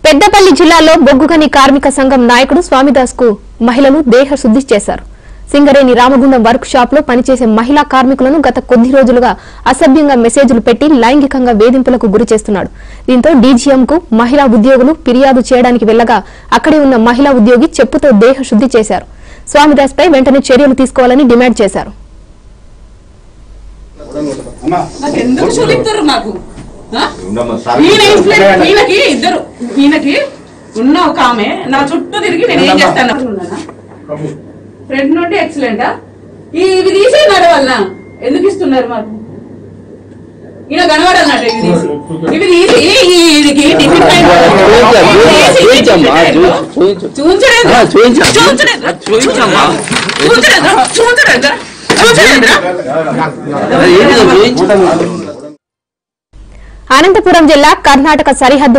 పెద్దపల్లి జిల్లాలో బొగ్గుగని కార్మిక సంఘం నాయకుడు స్వామిదాస్ కు మహిళలు దేహ శుద్ది చేశారు సింగరేణి రామగుండం వర్క్ షాప్ లో పనిచేసే మహిళా కార్మికులను గత కొద్ది రోజులుగా అసభ్యంగా మెసేజ్లు పెట్టి లైంగికంగా వేధింపులకు గురి చేస్తున్నాడు దీంతో డీజీఎం కు మహిళా ఉద్యోగులు ఫిర్యాదు చేయడానికి వెళ్లగా అక్కడే ఉన్న మహిళా ఉద్యోగి చెప్పుతో దేహ శుద్ది చేశారు స్వామిదాస్ పై వెంటనే చర్యలు తీసుకోవాలని డిమాండ్ చేశారు నాకు ఎందుకు చూపిస్తారు నాకు ఆ? ఉండమ్మా, సార్. ఈయన ఇన్ఫ్లుయెన్స్ ఈయనకి ఇద్దరు ఈయనకి ఉన్న ఒక ఆమె నా చుట్టూ తిరిగి నేను ఏం చేస్తాను ఫ్రెండ్ నుండి ఎక్సలెంటా ఈ ఇవి తీసేయన్నారు వాళ్ళ ఎందుకు ఇస్తున్నారు మాకు ఈయన కనబడాలన్నట్టు ఇవి తీసి ఇవి తీసి ఈయనకి టిఫిన్ టైం చూపించమ్మా, చూ- చూపించు. చూపించలేదు ఆ, చూపించు. చూపించలేదు చూపించమ్మా. చూపించలేదు చూపించలేదు చూపించలేదు అది ఏంటిదో చూపించు. అనంతపురం జిల్లా కర్ణాటక సరిహద్దు